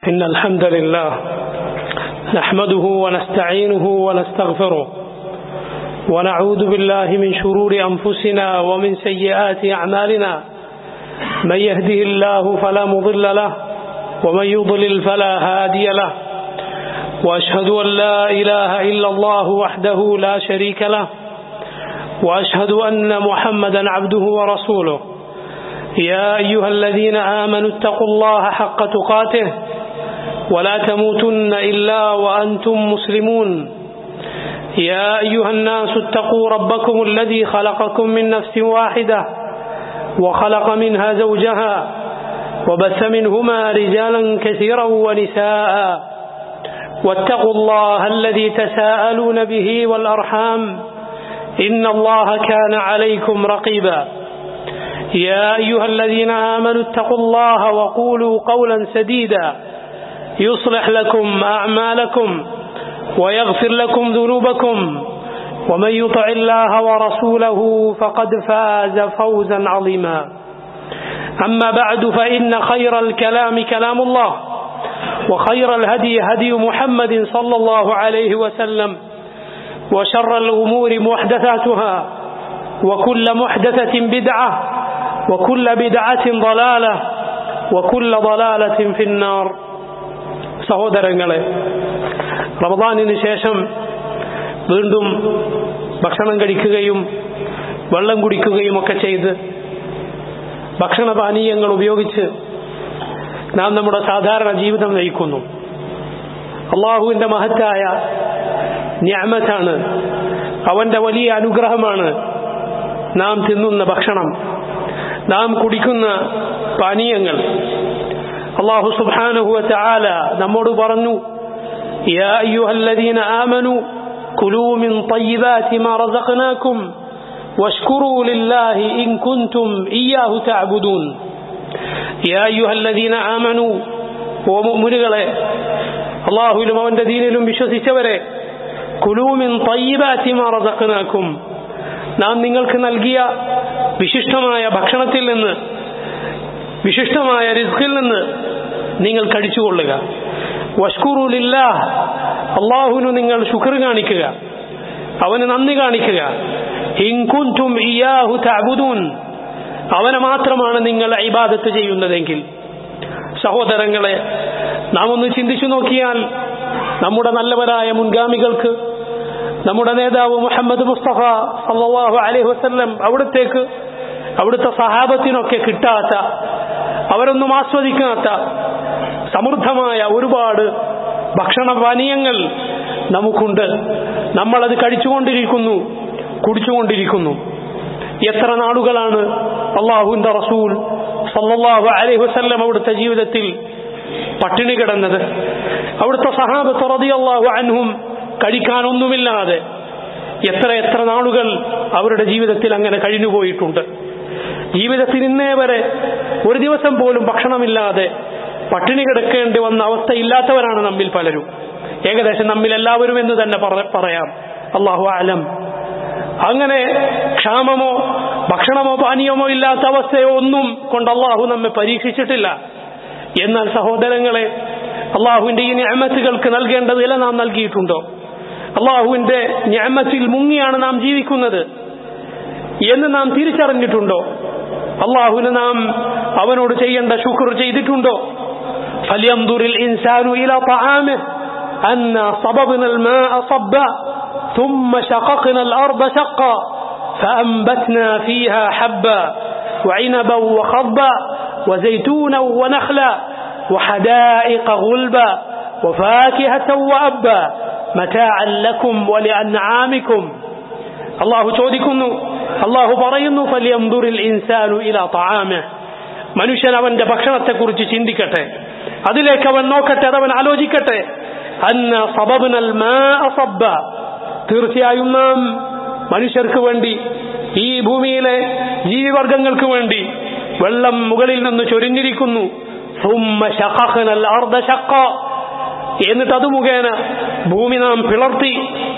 إن الحمد لله نحمده ونستعينه ونستغفره ونعوذ بالله من شرور أنفسنا ومن سيئات أعمالنا من يهده الله فلا مضل له ومن يضلل فلا هادي له وأشهد أن لا إله إلا الله وحده لا شريك له وأشهد أن محمدا عبده ورسوله يا أيها الذين آمنوا اتقوا الله حق تقاته ولا تموتن إلا وأنتم مسلمون يا أيها الناس اتقوا ربكم الذي خلقكم من نفس واحدة وخلق منها زوجها وبث منهما رجالا كثيرا ونساء واتقوا الله الذي تساءلون به والأرحام إن الله كان عليكم رقيبا يا أيها الذين آمنوا اتقوا الله وقولوا قولا سديدا يصلح لكم أعمالكم ويغفر لكم ذنوبكم ومن يطع الله ورسوله فقد فاز فوزا عظيما أما بعد فإن خير الكلام كلام الله وخير الهدي هدي محمد صلى الله عليه وسلم وشر الأمور محدثاتها وكل محدثة بدعة وكل بدعة ضلالة وكل ضلالة في النار സഹോദരങ്ങളെ റമദാനിന് ശേഷം വീണ്ടും ഭക്ഷണം കഴിക്കുകയും വെള്ളം കുടിക്കുകയും ഒക്കെ ചെയ്ത് ഭക്ഷണപാനീയങ്ങൾ ഉപയോഗിച്ച് നാം നമ്മുടെ സാധാരണ ജീവിതം നയിക്കുന്നു അള്ളാഹുവിന്റെ മഹത്തായ ന്യാമത്താണ് അവന്റെ വലിയ അനുഗ്രഹമാണ് നാം തിന്നുന്ന ഭക്ഷണം നാം കുടിക്കുന്ന പാനീയങ്ങൾ അള്ളാഹു സുബ്ഹാനഹു വതആല നമ്മോട് പറഞ്ഞു യാ അയ്യുഹല്ലദീന ആമനു കുലൂ മിൻ طيبات ما رزقناكم واشكروا لله إن كنتم إياه تعبدون يا أيها الذين آمنوا ومؤمنകളെ അള്ളാഹുവിലും അവന്റെ ദീനിലും വിശ്വസിച്ചവരെ കുലൂമിൻ തയ്യബാറ്റി മാറതക്കനാക്കും നാം നിങ്ങൾക്ക് നൽകിയ വിശിഷ്ടമായ ഭക്ഷണത്തിൽ നിന്ന് വിശിഷ്ടമായ റിസ്കിൽ നിന്ന് നിങ്ങൾ കഴിച്ചുകൊള്ളുക വഷ്കുറുലില്ല അള്ളാഹുവിന് നിങ്ങൾ ശുക്ർ കാണിക്കുക അവന് നന്ദി കാണിക്കുക ഇൻകുൻറ്റും ഇയാഹു തഅബുദൂൻ അവനെ മാത്രമാണ് നിങ്ങൾ ഇബാദത്ത് ചെയ്യുന്നതെങ്കിൽ സഹോദരങ്ങളെ നാം ഒന്ന് ചിന്തിച്ചു നോക്കിയാൽ നമ്മുടെ നല്ലവരായ മുൻഗാമികൾക്ക് നമ്മുടെ നേതാവ് മുഹമ്മദ് മുസ്തഫ സല്ലല്ലാഹു അലൈഹി വസല്ലം അവിടത്തേക്ക് അവിടുത്തെ സഹാബത്തിനൊക്കെ കിട്ടാത്ത അവരൊന്നും ആസ്വദിക്കാത്ത സമൃദ്ധമായ ഒരുപാട് ഭക്ഷണപാനീയങ്ങൾ നമുക്കുണ്ട് നമ്മളത് കഴിച്ചുകൊണ്ടിരിക്കുന്നു കുടിച്ചുകൊണ്ടിരിക്കുന്നു എത്ര നാളുകളാണ് അള്ളാഹുവിന്റെ റസൂൽ സല്ലല്ലാഹു അലൈഹി വസല്ലം അവിടുത്തെ ജീവിതത്തിൽ പട്ടിണി കിടന്നത് അവിടുത്തെ സഹാബത്ത് റളിയല്ലാഹു അൻഹും കഴിക്കാനൊന്നുമില്ലാതെ എത്ര എത്ര നാളുകൾ അവരുടെ ജീവിതത്തിൽ അങ്ങനെ കഴിഞ്ഞുപോയിട്ടുണ്ട് ജീവിതത്തിൽ ഇന്നേ വരെ ഒരു ദിവസം പോലും ഭക്ഷണമില്ലാതെ പട്ടിണി കിടക്കേണ്ടി വന്ന അവസ്ഥയില്ലാത്തവരാണ് നമ്മിൽ പലരും ഏകദേശം നമ്മിൽ എല്ലാവരും എന്ന് തന്നെ പറയാം അള്ളാഹു ആലം അങ്ങനെ ക്ഷാമമോ ഭക്ഷണമോ പാനീയമോ ഇല്ലാത്ത അവസ്ഥയോ ഒന്നും കൊണ്ട് അള്ളാഹു നമ്മെ പരീക്ഷിച്ചിട്ടില്ല എന്നാൽ സഹോദരങ്ങളെ അള്ളാഹുവിന്റെ ഈ ഞാമത്തുകൾക്ക് നൽകേണ്ട വില നാം നൽകിയിട്ടുണ്ടോ അള്ളാഹുവിന്റെ ഞാമത്തിൽ മുങ്ങിയാണ് നാം ജീവിക്കുന്നത് എന്ന് നാം തിരിച്ചറിഞ്ഞിട്ടുണ്ടോ അള്ളാഹുവിന് നാം അവനോട് ചെയ്യേണ്ട ശുക്ർ ചെയ്തിട്ടുണ്ടോ فلينظر الإنسان إلى طعامه أنا صببنا الماء صبا ثم شققنا الأرض شقا فأنبتنا فيها حبا وعنبا وخضبا وزيتونا ونخلا وحدائق غلبا وفاكهة وأبا متاعا لكم ولأنعامكم الله ചോദിക്കുന്നു അള്ളാഹു പറയുന്നു ഫലിയംദുറിൽ ഇൻസാനു ഇലാ തആമെ മനുഷ്യൻ അവന്റെ ഭക്ഷണത്തെക്കുറിച്ച് ചിന്തിക്കട്ടെ അതിലേക്ക് അവൻ നോക്കട്ടെ അതവൻ ആലോചിക്കട്ടെ അന്ന സബബ്നൽ മാഅ സബ്ബ തീർച്ചയായും നാം മനുഷ്യർക്ക് വേണ്ടി ഈ ഭൂമിയിലെ ജീവിവർഗങ്ങൾക്ക് വേണ്ടി വെള്ളം മുകളിൽ നിന്ന് ചൊരിഞ്ഞിരിക്കുന്നു ثم شققنا الأرض شقا എന്നിട്ട് അത് മുഖേന ഭൂമി നാം പിളർത്തി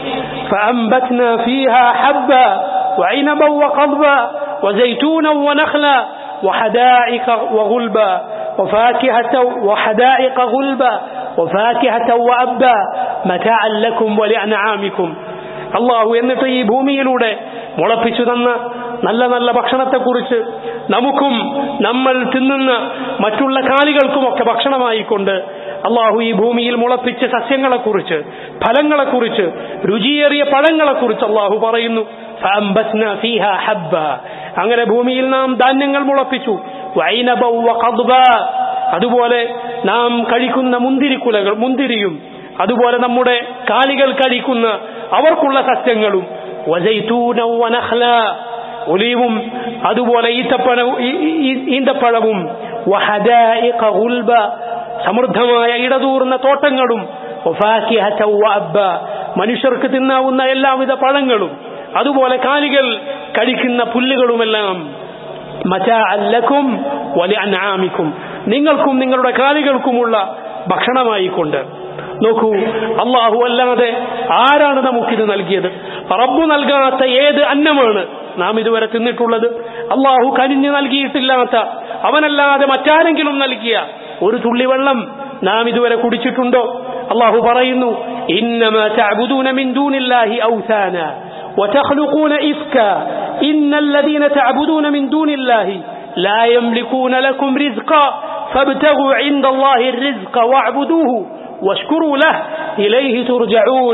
فأنبتنا فيها حبا وعنبا وقضبا وزيتونا ونخلا وحدائق وغلبا وفاكهة وحدائق غلبا وفاكهة وأبا متاعا لكم ولأنعامكم അള്ളാഹു എന്നിട്ട് ഈ ഭൂമിയിലൂടെ മുളപ്പിച്ചു തന്ന നല്ല നല്ല ഭക്ഷണത്തെക്കുറിച്ച് നമുക്കും നമ്മൾ തിന്നുന്ന മറ്റുള്ള കാലികൾക്കുമൊക്കെ ഭക്ഷണമായിക്കൊണ്ട് അള്ളാഹു ഈ ഭൂമിയിൽ മുളപ്പിച്ച സസ്യങ്ങളെക്കുറിച്ച് ഫലങ്ങളെക്കുറിച്ച് രുചിയേറിയ പഴങ്ങളെക്കുറിച്ച് അള്ളാഹു പറയുന്നു فأنبتنا فيها حبا അങ്ങനെ ഭൂമിയിൽ നാം ധാന്യങ്ങൾ മുളപ്പിച്ചു വൈനബ വഖദ്ബ അതുപോലെ നാം കഴിക്കുന്ന മുന്തിരിക്കുലകൾ മുന്തിരിയും അതുപോലെ നമ്മുടെ കാലികൾ കഴിക്കുന്ന അവർക്കുള്ള സസ്യങ്ങളും വസൈതൂന വനഖ്ല ഒലീവും അതുപോലെ ഈത്തപ്പഴവും ഈന്തപ്പഴവും വഹദായിഖ ഗുൽബ സമൃദ്ധമായ ഇടതൂർന്ന തോട്ടങ്ങളും വഫാക്കിഹത വഅബ്ബ മനുഷ്യർക്ക് തിന്നാവുന്ന എല്ലാവിധ പഴങ്ങളും അതുപോലെ കാലികൾ കഴിക്കുന്ന പുല്ലുകളുമെല്ലാം മറ്റാഅല്ലക്കും വലിയ അനാമിക്കും നിങ്ങൾക്കും നിങ്ങളുടെ കാലികൾക്കുമുള്ള ഭക്ഷണമായിക്കൊണ്ട് നോക്കൂ അള്ളാഹു അല്ലാതെ ആരാണ് നമുക്കിത് നൽകിയത് റബ്ബു നൽകാത്ത ഏത് അന്നമാണ് നാം ഇതുവരെ തിന്നിട്ടുള്ളത് അള്ളാഹു കനിഞ്ഞു നൽകിയിട്ടില്ലാത്ത അവനല്ലാതെ മറ്റാരെങ്കിലും നൽകിയ ഒരു തുള്ളി വെള്ളം നാം ഇതുവരെ കുടിച്ചിട്ടുണ്ടോ അള്ളാഹു പറയുന്നു ഇന്നമ തഅബുദൂന മിൻ ദൂനില്ലാഹി ഔസാന وتخلقون إفكا إن الذين تعبدون من دون الله لا يملكون لكم رزقا فابتغوا عند الله الرزق واعبدوه واشكروا له إليه ترجعون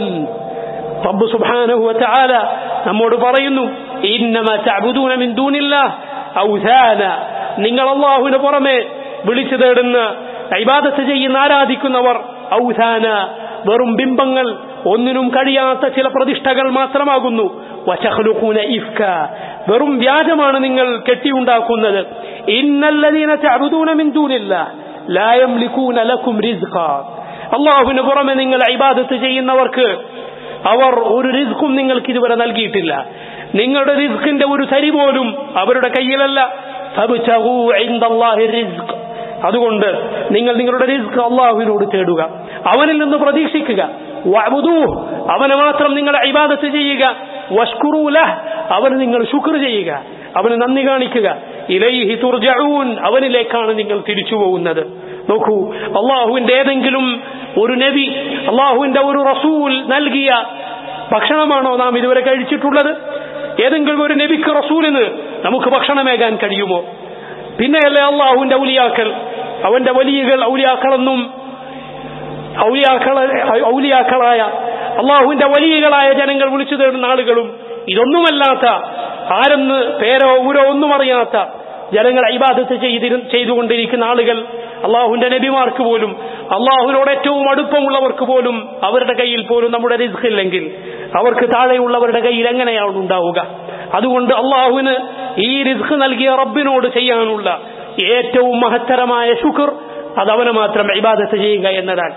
رب سبحانه وتعالى നമ്മോട് പറയുന്നു ഇന്നമ തഅബുദൂന മിൻ ദൂനില്ലാഹ് ഔസാന നിങ്ങൾ അല്ലാഹുവിന് പുറമെ വിളിച്ചു തേടുന്ന ഇബാദത്ത് ചെയ്യുന്ന ആരാധിക്കുന്നവർ ഔസാന വെറും ബിംബങ്ങൾ ഒന്നിനും കഴിയാത്ത ചില പ്രതിഷ്ഠകൾ മാത്രമാകുന്നു വശഖ്ലുഖൂന ഇഫ്ക വെറും വ്യാജമാണ് നിങ്ങൾ കെട്ടിയുണ്ടാക്കുന്നത് ഇന്നല്ലദീന തഅബുദൂന മിൻ ദൂനില്ലാഹ് ലാ യംലികൂന ലക്കും റിസ്ഖ അല്ലാഹുവിന് പുറമെ നിങ്ങൾ ഇബാദത്ത് ചെയ്യുന്നവർക്ക് അവർ ഒരു റിസ്ക്കും നിങ്ങൾക്ക് ഇതുവരെ നൽകിയിട്ടില്ല നിങ്ങളുടെ റിസ്കിന്റെ ഒരു തരി പോലും അവരുടെ കയ്യിലല്ല ഫബ്തഗൂ ഇൻദല്ലാഹി റിസ്ഖ് അതുകൊണ്ട് നിങ്ങൾ നിങ്ങളുടെ റിസ്ക് അള്ളാഹുവിനോട് തേടുക അവനിൽ നിന്ന് പ്രതീക്ഷിക്കുക വഅബുദൂഹ് അവനെ മാത്രം നിങ്ങൾ ഇബാദത്ത് ചെയ്യുക വഷ്കുറൂല അവന് നിങ്ങൾ ശുക്ർ ചെയ്യുക അവന് നന്ദി കാണിക്കുക ഇലൈഹി തുർജഊൻ അവനിലേക്കാണ് നിങ്ങൾ തിരിച്ചു പോകുന്നത് നോക്കൂ അള്ളാഹുവിന്റെ ഏതെങ്കിലും ഒരു നബി അള്ളാഹുവിന്റെ ഒരു റസൂൽ നൽകിയ ഭക്ഷണമാണോ നാം ഇതുവരെ കഴിച്ചിട്ടുള്ളത് ഏതെങ്കിലും ഒരു നബിക്ക് റസൂലിന് നമുക്ക് ഭക്ഷണമേകാൻ കഴിയുമോ പിന്നെയല്ലേ അള്ളാഹുവിന്റെ ഔലിയാക്കൾ അവന്റെ വലിയകൾ ഔലിയാക്കളെന്നും ഔലിയാക്കള ഔലിയാക്കളായ അള്ളാഹുവിന്റെ വലിയകളായ ജനങ്ങൾ വിളിച്ചു തേടുന്ന ആളുകളും ഇതൊന്നുമല്ലാത്ത ആരെന്ന് പേരോ ഊരോ ഒന്നും അറിയാത്ത ജനങ്ങൾ ഇബാദത്ത് ചെയ്തിരു ചെയ്തുകൊണ്ടിരിക്കുന്ന ആളുകൾ അള്ളാഹുവിന്റെ നബിമാർക്ക് പോലും അള്ളാഹുവിനോട് ഏറ്റവും അടുപ്പമുള്ളവർക്ക് പോലും അവരുടെ കയ്യിൽ പോലും നമ്മുടെ റിസ്ക് ഇല്ലെങ്കിൽ അവർക്ക് താഴെയുള്ളവരുടെ കയ്യിൽ എങ്ങനെയാണ് ഉണ്ടാവുക അതുകൊണ്ട് അള്ളാഹുവിന് ഈ റിസ്ക് നൽകിയ റബ്ബിനോട് ചെയ്യാനുള്ള ഏറ്റവും മഹത്തരമായ ശുക്ർ അത് അവനെ മാത്രം ഇബാദത്ത് ചെയ്യുക എന്നതാണ്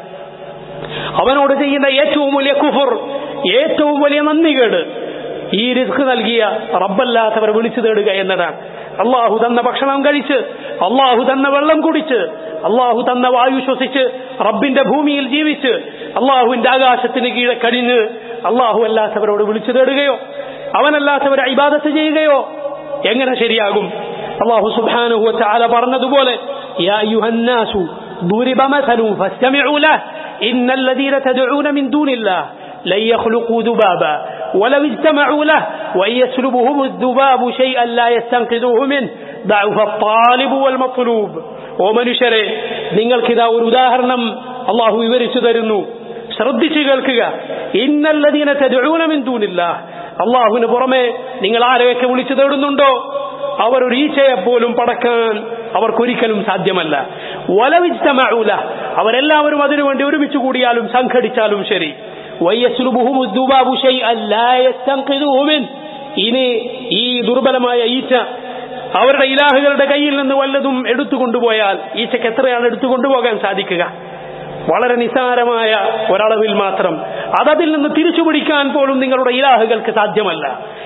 അവനോട് ചെയ്യുന്ന ഏറ്റവും വലിയ കുഫർ ഏറ്റവും വലിയ നന്ദികേട് ഈ റിസ്ക് നൽകിയ റബ്ബല്ലാത്തവർ വിളിച്ചു തേടുക എന്നതാണ് അള്ളാഹു തന്ന ഭക്ഷണം കഴിച്ച് അള്ളാഹു തന്ന വെള്ളം കുടിച്ച് അള്ളാഹു തന്ന വായു ശ്വസിച്ച് റബ്ബിന്റെ ഭൂമിയിൽ ജീവിച്ച് അള്ളാഹുവിന്റെ ആകാശത്തിന് കീഴെ കഴിഞ്ഞ് അള്ളാഹു അല്ലാത്തവരോട് വിളിച്ചു തേടുകയോ അവനല്ലാത്തവരെ ഇബാദത്ത് ചെയ്യുകയോ എങ്ങനെ ശരിയാകും അള്ളാഹു സുബ്ഹാനഹു വതആല പറഞ്ഞതുപോലെ യാ അയ്യുഹന്നാസു ضرب مثل فاستمعوا له إن الذين تدعون من دون الله لن يخلقوا ذبابا ولو اجتمعوا له وإن يسلبهم الذباب شيئا لا يستنقذوه منه ضعف الطالب والمطلوب ഓമനുഷ്യരെ നിങ്ങൾക്കിതാ ഒരു ഉദാഹരണം അള്ളാഹു വിവരിച്ചു തരുന്നു ശ്രദ്ധിച്ചു കേൾക്കുക ഇന്നല്ലതീന തെജൂനമിൻ ദൂനില്ല അള്ളാഹുവിന് പുറമെ നിങ്ങൾ ആരെയൊക്കെ വിളിച്ചു തേടുന്നുണ്ടോ അവർ ഒരു ഈച്ചയെ പോലും പടക്കാൻ അവർക്കൊരിക്കലും സാധ്യമല്ല വലവിജ്തമൂല അവരെല്ലാവരും അതിനുവേണ്ടി ഒരുമിച്ച് കൂടിയാലും സംഘടിച്ചാലും ശരി ഇനി ഈ ദുർബലമായ ഈച്ച അവരുടെ ഇലാഹുകളുടെ കയ്യിൽ നിന്ന് വല്ലതും എടുത്തുകൊണ്ടുപോയാൽ ഈച്ചക്ക് എത്രയാണ് എടുത്തുകൊണ്ടുപോകാൻ സാധിക്കുക വളരെ നിസാരമായ ഒരളവിൽ മാത്രം അതതിൽ നിന്ന് തിരിച്ചു പിടിക്കാൻ പോലും നിങ്ങളുടെ ഇലാഹുകൾക്ക് സാധ്യമല്ല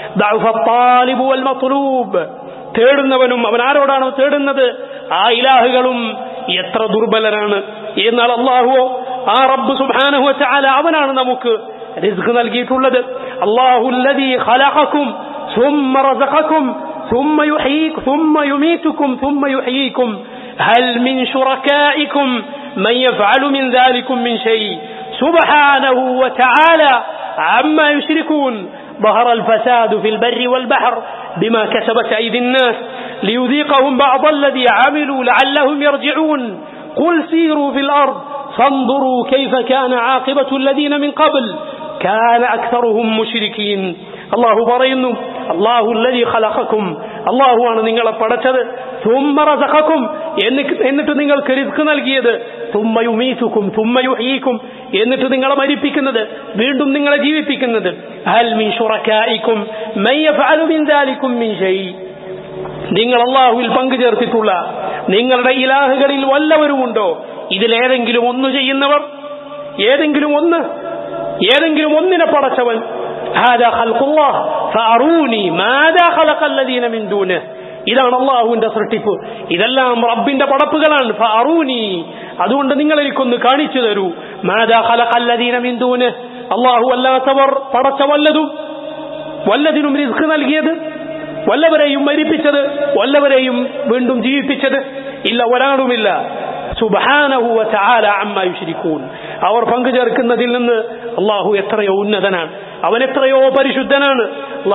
തേടുന്നവനും അവൻ ആരോടാണോ തേടുന്നത് ആ ഇലാഹുകളും എത്ര ദുർബലനാണ് എന്നാൽ അള്ളാഹുവോ ആ റബ്ബ് സുബാനഹു ചാല അവനാണ് നമുക്ക് റിസ്ക് നൽകിയിട്ടുള്ളത് അള്ളാഹുല്ലദീ ഖലഖക്കും ثم رزقكم ثم يحييكم ثم يميتكم ثم يحييكم هل من شركائكم من يفعل من ذلكم من شيء سبحانه وتعالى عما يشركون ظهر الفساد في البر والبحر بما كسبت أيدي الناس ليذيقهم بعض الذي عملوا لعلهم يرجعون قل سيروا في الأرض فانظروا كيف كان عاقبة الذين من قبل كان أكثرهم مشركين الله പറയുന്നു അള്ളാഹു الذي خلقكم അള്ളാഹു ആണ് നിങ്ങളെ പടച്ചത് ثم رزقكم എന്നിട്ട് നിങ്ങൾക്ക് റിസ്ക് നൽകിയത് ثم يميتكم ثم يحييكم എന്നിട്ട് നിങ്ങളെ മരിപ്പിക്കുന്നത് വീണ്ടും നിങ്ങളെ ജീവിപ്പിക്കുന്നത് هل من شركائكم من يفعل من ذلكم من شيء നിങ്ങൾ അള്ളാഹുവിൽ പങ്കുചേർത്തിട്ടുള്ള നിങ്ങളുടെ ഇലാഹുകളിൽ വല്ലവരുമുണ്ടോ ഇതിലേതെങ്കിലും ഒന്ന് ചെയ്യുന്നവർ ഏതെങ്കിലും ഒന്ന് ഏതെങ്കിലും ഒന്നിനെ പടച്ചവൻ هذا خلق الله فأروني ماذا خلق الذين من دونه ഇതാണ് അള്ളാഹുവിന്റെ സൃഷ്ടിപ്പ് ഇതെല്ലാം റബ്ബിന്റെ പടപ്പുകളാണ് ഫഅറൂനി അതുകൊണ്ട് നിങ്ങൾ എനിക്കൊന്ന് കാണിച്ചു തരൂ മാതാ ഖലഖല്ലദീന മിൻ ദൂന് അള്ളാഹു അല്ലാത്തവർ പടച്ച വല്ലതും വല്ലതിനും റിസ്ക് നൽകിയത് വല്ലവരെയും മരിപ്പിച്ചത് വല്ലവരെയും വീണ്ടും ജീവിപ്പിച്ചത് ഇല്ല ഒരാളുമില്ല സുബാനഹുവ ചാല അമ്മായുഷിരിക്കൂൻ അവർ പങ്കുചേർക്കുന്നതിൽ നിന്ന് അള്ളാഹു എത്രയോ ഉന്നതനാണ് അവൻ എത്രയോ പരിശുദ്ധനാണ്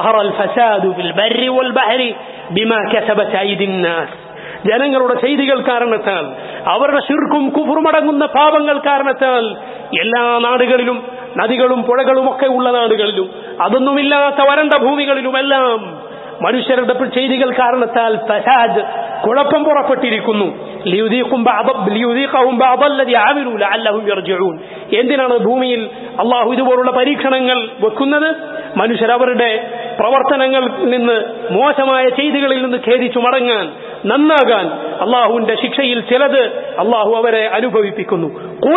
ജനങ്ങളുടെ ചെയ്തികൾ കാരണത്താൽ അവരുടെ ശിർക്കും കുഫുറുമടങ്ങുന്ന പാപങ്ങൾ കാരണത്താൽ എല്ലാ നാടുകളിലും നദികളും പുഴകളും ഒക്കെ ഉള്ള നാടുകളിലും അതൊന്നുമില്ലാത്ത വരണ്ട ഭൂമികളിലുമെല്ലാം മനുഷ്യരുടെ ചെയ്തികൾ കാരണത്താൽ ഫസാദ് കുഴപ്പം പുറപ്പെട്ടിരിക്കുന്നു എന്തിനാണ് ഭൂമിയിൽ അള്ളാഹു ഇതുപോലുള്ള പരീക്ഷണങ്ങൾ വെക്കുന്നത് മനുഷ്യരവരുടെ പ്രവർത്തനങ്ങളിൽ നിന്ന് മോശമായ ചെയ്തികളിൽ നിന്ന് ഖേദിച്ചു മടങ്ങാൻ നന്നാകാൻ അള്ളാഹുവിന്റെ ശിക്ഷയിൽ ചിലത് അള്ളാഹു അവരെ അനുഭവിപ്പിക്കുന്നു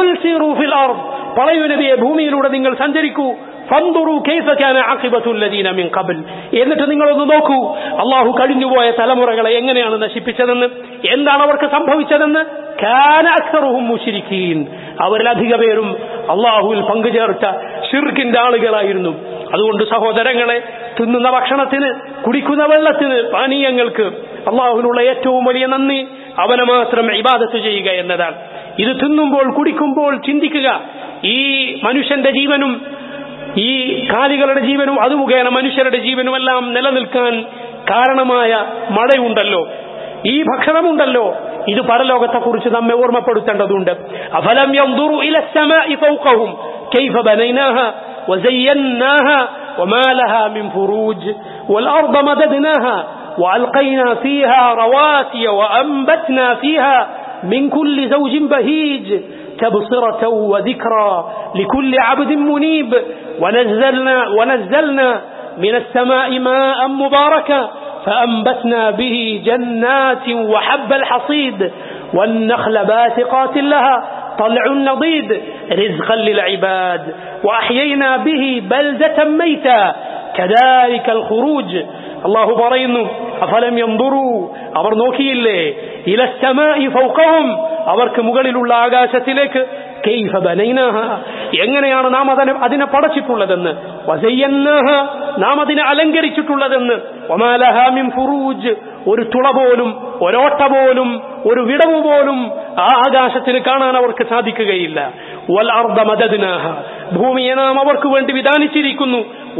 പറയൂ നബിയെ ഭൂമിയിലൂടെ നിങ്ങൾ സഞ്ചരിക്കൂ ഫന്തുറു കൈഫക്കാന ആഖിബത്തുല്ലദീന മിൻ ഖബൽ എന്നിട്ട് നിങ്ങളൊന്ന് നോക്കൂ അള്ളാഹു കഴിഞ്ഞുപോയ തലമുറകളെ എങ്ങനെയാണ് നശിപ്പിച്ചതെന്ന് എന്താണ് അവർക്ക് സംഭവിച്ചതെന്ന് കാന അക്സറുഹും മുഷിരിക്കീൻ അവരിലധിക പേരും അള്ളാഹുവിൽ പങ്കുചേർത്ത ഷിർക്കിന്റെ ആളുകളായിരുന്നു അതുകൊണ്ട് സഹോദരങ്ങളെ തിന്നുന്ന ഭക്ഷണത്തിന് കുടിക്കുന്ന വെള്ളത്തിന് പാനീയങ്ങൾക്ക് അള്ളാഹുവിനുള്ള ഏറ്റവും വലിയ നന്ദി അവനെ മാത്രം ഇബാദത്ത് ചെയ്യുക എന്നതാണ് ഇത് തിന്നുമ്പോൾ കുടിക്കുമ്പോൾ ചിന്തിക്കുക ഈ മനുഷ്യന്റെ ജീവനും ഈ കാലികളുടെ ജീവനും അത് മുഖേന മനുഷ്യരുടെ ജീവനുമെല്ലാം നിലനിൽക്കാൻ കാരണമായ മഴയുണ്ടല്ലോ ഈ ഭക്ഷണമുണ്ടല്ലോ ഇത് പരലോകത്തെക്കുറിച്ച് നമ്മെ ഓർമ്മപ്പെടുത്തേണ്ടതുണ്ട് അഫലം യൻദുറു ഇല السماء فوقهم كيف بنيناها وزيناها وما لها من فروج والأرض مددناها وألقينا فيها رواسي وأنبتنا فيها من كل زوج بهيج تبصرة وذكرى لكل عبد منيب ونزلنا, ونزلنا من السماء ماء مباركا فأنبتنا به جنات وحب الحصيد والنخل باسقات لها طلع نضيد رزقا للعباد وأحيينا به بلدة ميتا كذلك الخروج الله പറയുന്നു അഫലം യന്ദുറു അവർ നോക്കിയില്ലേ ഇലസ്തമായി ഫൗഖഹും അവർക്ക് മുകളിലുള്ള ആകാശത്തിലേക്ക് കൈഫ ബനൈനാഹ എങ്ങനെയാണ് നാം അതിനെ അതിനെ പടച്ചിട്ടുള്ളതെന്ന് വസയ്യന്നാഹ നാം അതിനെ അലങ്കരിച്ചിട്ടുള്ളതെന്ന് ഒമാലഹ മിൻ ഫുറൂജ് ഒരു തുള പോലും ഒരോട്ട പോലും ഒരു വിടവ് പോലും ആ ആകാശത്തിന് കാണാൻ അവർക്ക് സാധിക്കുകയില്ല വൽ അർദ്ധ മദദ്നാഹ ഭൂമിയെ നാം അവർക്ക് വേണ്ടി വിധാനിച്ചിരിക്കുന്നു